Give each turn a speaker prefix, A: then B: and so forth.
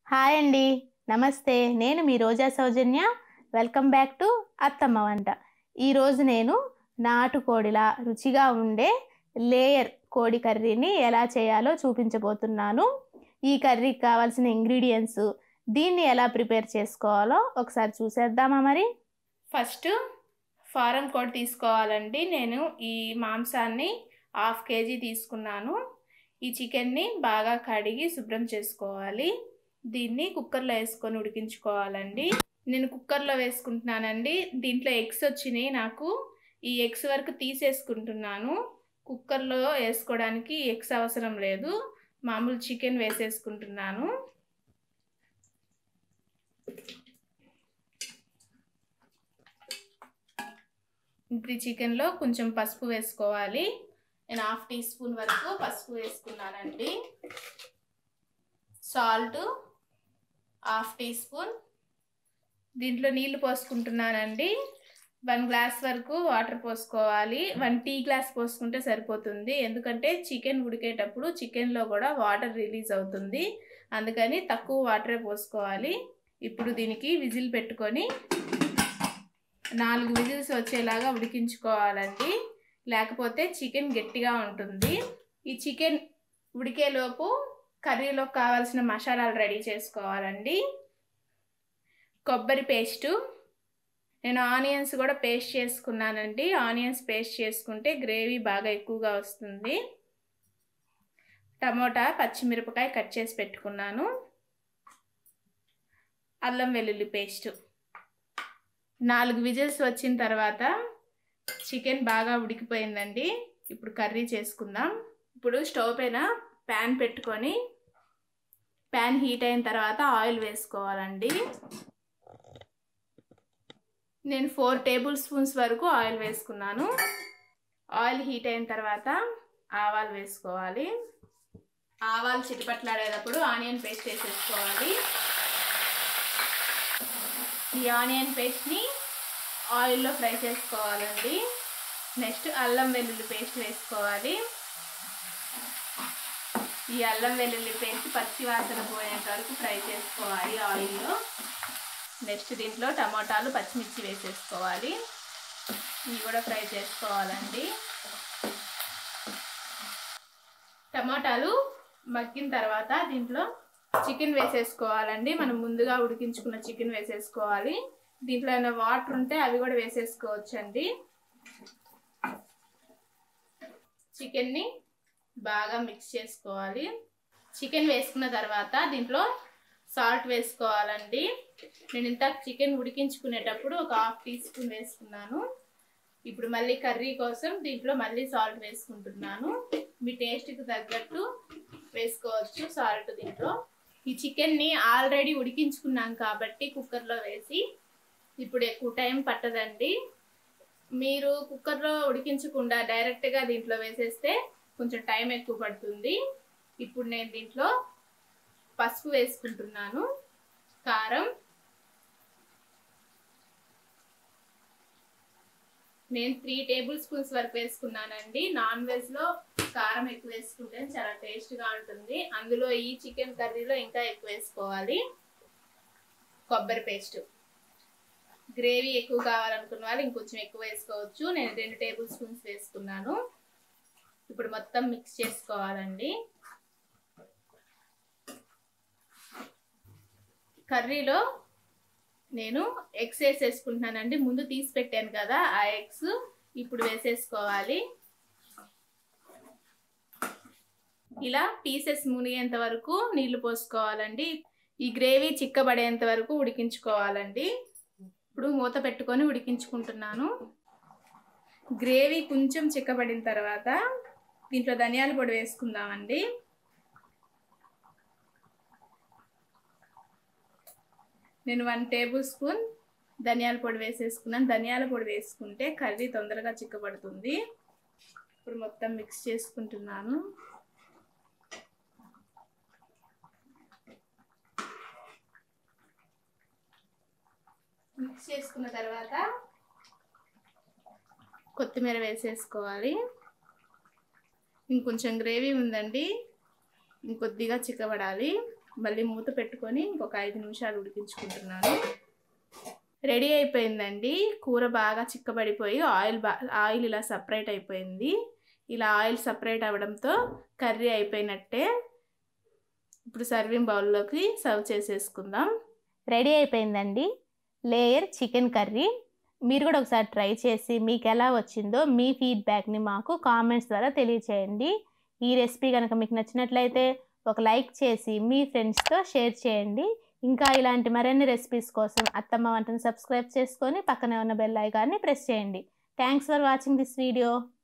A: hi అండి నమస్తే నేను మీ Roja Soujanya welcome back to అత్తమ్మ వంట ఈరోజు నేను నాటుకోడిలా రుచిగా ఉండే లేయర్ కోడి కర్రీని ఎలా చేయాలో చూపించబోతున్నాను ఈ కర్రీకి కావాల్సిన ఇంగ్రీడియంట్స్ దీన్ని ఎలా ప్రిపేర్ చేసుకోవాలో ఒకసారి చూసేద్దామా మరి ఫస్ట్ ఫారం కోడి తీసుకోవాలండి నేను ఈ మాంసాన్ని హాఫ్ కేజీ తీసుకున్నాను ఈ చికెన్ని బాగా కడిగి శుభ్రం చేసుకోవాలి దీన్ని కుక్కర్లో వేసుకొని ఉడికించుకోవాలండి నేను కుక్కర్లో వేసుకుంటున్నానండి దీంట్లో ఎగ్స్ వచ్చినాయి నాకు ఈ ఎగ్స్ వరకు తీసేసుకుంటున్నాను కుక్కర్లో వేసుకోవడానికి ఎగ్స్ అవసరం లేదు మామూలు చికెన్ వేసేసుకుంటున్నాను ఇప్పుడు ఈ చికెన్లో కొంచెం పసుపు వేసుకోవాలి నేను హాఫ్ టీ స్పూన్ వరకు పసుపు వేసుకున్నానండి సాల్ట్ హాఫ్ టీ స్పూన్ దీంట్లో నీళ్లు పోసుకుంటున్నానండి వన్ గ్లాస్ వరకు వాటర్ పోసుకోవాలి వన్ టీ గ్లాస్ పోసుకుంటే సరిపోతుంది ఎందుకంటే చికెన్ ఉడికేటప్పుడు చికెన్లో కూడా వాటర్ రిలీజ్ అవుతుంది అందుకని తక్కువ వాటరే పోసుకోవాలి ఇప్పుడు దీనికి విజిల్ పెట్టుకొని నాలుగు విజిల్స్ వచ్చేలాగా ఉడికించుకోవాలండి లేకపోతే చికెన్ గట్టిగా ఉంటుంది ఈ చికెన్ ఉడికేలోపు కర్రీలో కావాల్సిన మసాలాలు రెడీ చేసుకోవాలండి కొబ్బరి పేస్టు నేను ఆనియన్స్ కూడా పేస్ట్ చేసుకున్నానండి ఆనియన్స్ పేస్ట్ చేసుకుంటే గ్రేవీ బాగా ఎక్కువగా వస్తుంది టమోటా పచ్చిమిరపకాయ కట్ చేసి పెట్టుకున్నాను అల్లం వెల్లుల్లి పేస్టు నాలుగు విజిల్స్ వచ్చిన తర్వాత చికెన్ బాగా ఉడికిపోయిందండి ఇప్పుడు కర్రీ చేసుకుందాం ఇప్పుడు స్టవ్ పైన ప్యాన్ పెట్టుకొని ప్యాన్ హీట్ అయిన తర్వాత ఆయిల్ వేసుకోవాలండి నేను ఫోర్ టేబుల్ స్పూన్స్ వరకు ఆయిల్ వేసుకున్నాను ఆయిల్ హీట్ అయిన తర్వాత ఆవాలు వేసుకోవాలి ఆవాలు చిటిపట్లాడేటప్పుడు ఆనియన్ పేస్ట్ వేసేసుకోవాలి ఈ ఆనియన్ పేస్ట్ని ఆయిల్లో ఫ్రై చేసుకోవాలండి నెక్స్ట్ అల్లం వెల్లుల్లి పేస్ట్ వేసుకోవాలి ఈ అల్లం వెల్లుల్లి పేస్ట్ పచ్చి వాసన పోయేంత వరకు ఫ్రై చేసుకోవాలి ఆయిల్లో నెక్స్ట్ దీంట్లో టమాటాలు పచ్చిమిర్చి వేసేసుకోవాలి ఇవి కూడా ఫ్రై చేసుకోవాలండి టమాటాలు మగ్గిన తర్వాత దీంట్లో చికెన్ వేసేసుకోవాలండి మనం ముందుగా ఉడికించుకున్న చికెన్ వేసేసుకోవాలి దీంట్లో ఏమైనా వాటర్ ఉంటే అవి కూడా వేసేసుకోవచ్చండి చికెన్ని బాగా మిక్స్ చేసుకోవాలి చికెన్ వేసుకున్న తర్వాత దీంట్లో సాల్ట్ వేసుకోవాలండి నేను ఇంత చికెన్ ఉడికించుకునేటప్పుడు ఒక హాఫ్ టీ స్పూన్ వేసుకున్నాను ఇప్పుడు మళ్ళీ కర్రీ కోసం దీంట్లో మళ్ళీ సాల్ట్ వేసుకుంటున్నాను మీ టేస్ట్కి తగ్గట్టు వేసుకోవచ్చు సాల్ట్ దీంట్లో ఈ చికెన్ని ఆల్రెడీ ఉడికించుకున్నాం కాబట్టి కుక్కర్లో వేసి ఇప్పుడు ఎక్కువ టైం పట్టదండి మీరు కుక్కర్లో ఉడికించకుండా డైరెక్ట్గా దీంట్లో వేసేస్తే కొంచెం టైం ఎక్కువ పడుతుంది ఇప్పుడు నేను దీంట్లో పసుపు వేసుకుంటున్నాను కారం నేను త్రీ టేబుల్ స్పూన్స్ వరకు వేసుకున్నానండి నాన్ వెజ్లో కారం ఎక్కువ వేసుకుంటే చాలా టేస్ట్గా ఉంటుంది అందులో ఈ చికెన్ కర్రీలో ఇంకా ఎక్కువ వేసుకోవాలి కొబ్బరి పేస్ట్ గ్రేవీ ఎక్కువ కావాలనుకున్న వాళ్ళు ఇంకొంచెం ఎక్కువ వేసుకోవచ్చు నేను రెండు టేబుల్ స్పూన్స్ వేసుకున్నాను ఇప్పుడు మొత్తం మిక్స్ చేసుకోవాలండి కర్రీలో నేను ఎగ్స్ వేసేసుకుంటున్నానండి ముందు తీసి పెట్టాను కదా ఆ ఎగ్స్ ఇప్పుడు వేసేసుకోవాలి ఇలా పీసెస్ మునిగేంత వరకు నీళ్లు పోసుకోవాలండి ఈ గ్రేవీ చిక్కబడేంత వరకు ఉడికించుకోవాలండి ఇప్పుడు మూత పెట్టుకొని ఉడికించుకుంటున్నాను గ్రేవీ కొంచెం చిక్కబడిన తర్వాత దీంట్లో ధనియాల పొడి వేసుకుందామండి నేను వన్ టేబుల్ స్పూన్ ధనియాల పొడి వేసేసుకున్నాను ధనియాల పొడి వేసుకుంటే కర్రీ తొందరగా చిక్కబడుతుంది ఇప్పుడు మొత్తం మిక్స్ చేసుకుంటున్నాను మిక్స్ చేసుకున్న తర్వాత కొత్తిమీర వేసేసుకోవాలి ఇంకొంచెం గ్రేవీ ఉందండి ఇంకొద్దిగా చిక్కబడాలి మళ్ళీ మూత పెట్టుకొని ఇంకొక ఐదు నిమిషాలు ఉడికించుకుంటున్నాను రెడీ అయిపోయిందండి కూర బాగా చిక్కబడిపోయి ఆయిల్ బా ఆయిల్ ఇలా సపరేట్ అయిపోయింది ఇలా ఆయిల్ సపరేట్ అవ్వడంతో కర్రీ అయిపోయినట్టే ఇప్పుడు సర్వింగ్ బౌల్లోకి సర్వ్ చేసేసుకుందాం రెడీ అయిపోయిందండి లేయర్ చికెన్ కర్రీ మీరు కూడా ఒకసారి ట్రై చేసి మీకు ఎలా వచ్చిందో మీ ఫీడ్బ్యాక్ని మాకు కామెంట్స్ ద్వారా తెలియచేయండి ఈ రెసిపీ కనుక మీకు నచ్చినట్లయితే ఒక లైక్ చేసి మీ ఫ్రెండ్స్తో షేర్ చేయండి ఇంకా ఇలాంటి మరిన్ని రెసిపీస్ కోసం అత్తమ్మ వంటను సబ్స్క్రైబ్ చేసుకొని పక్కనే ఉన్న బెల్ ఐకాన్ని ప్రెస్ చేయండి thanks for watching this video